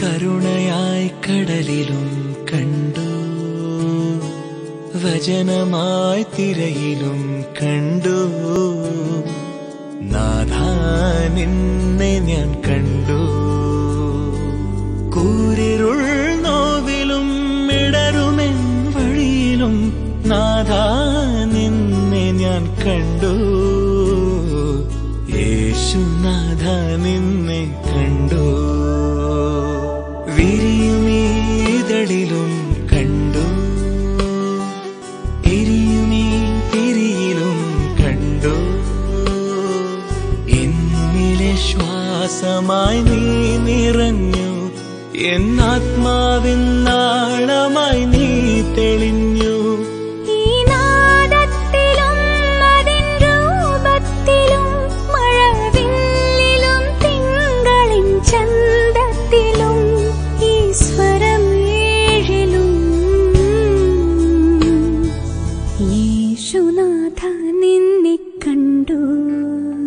കരുണയായി കടലിലും കണ്ടു വചനമായി തിരയിലും കണ്ടു നാഥാ നിന്നെ ഞാൻ കണ്ടു കൂരിരുൾ നോവിലും ഇടരുമെൻ വഴിയിലും നാഥാ നിന്നെ ഞാൻ കണ്ടു യേശുനാഥ നിന്നെ കണ്ടു വിരിയുമീതളിലും കണ്ടു എരിയുമീ തിരിയിലും കണ്ടു എന്നിലെ ശ്വാസമായി നീ നിറഞ്ഞു എന്നാത്മാവിൻ നാളമായി നീ തെളിഞ്ഞു ഈ നാദത്തിലും അതിൻ രൂപത്തിലും മഴവില്ലിലും തിങ്കളിൻ ചന്തത്തിലും ഈ സ്വരം ഏഴിലും യേശുനാഥ നിന്നെ കണ്ടു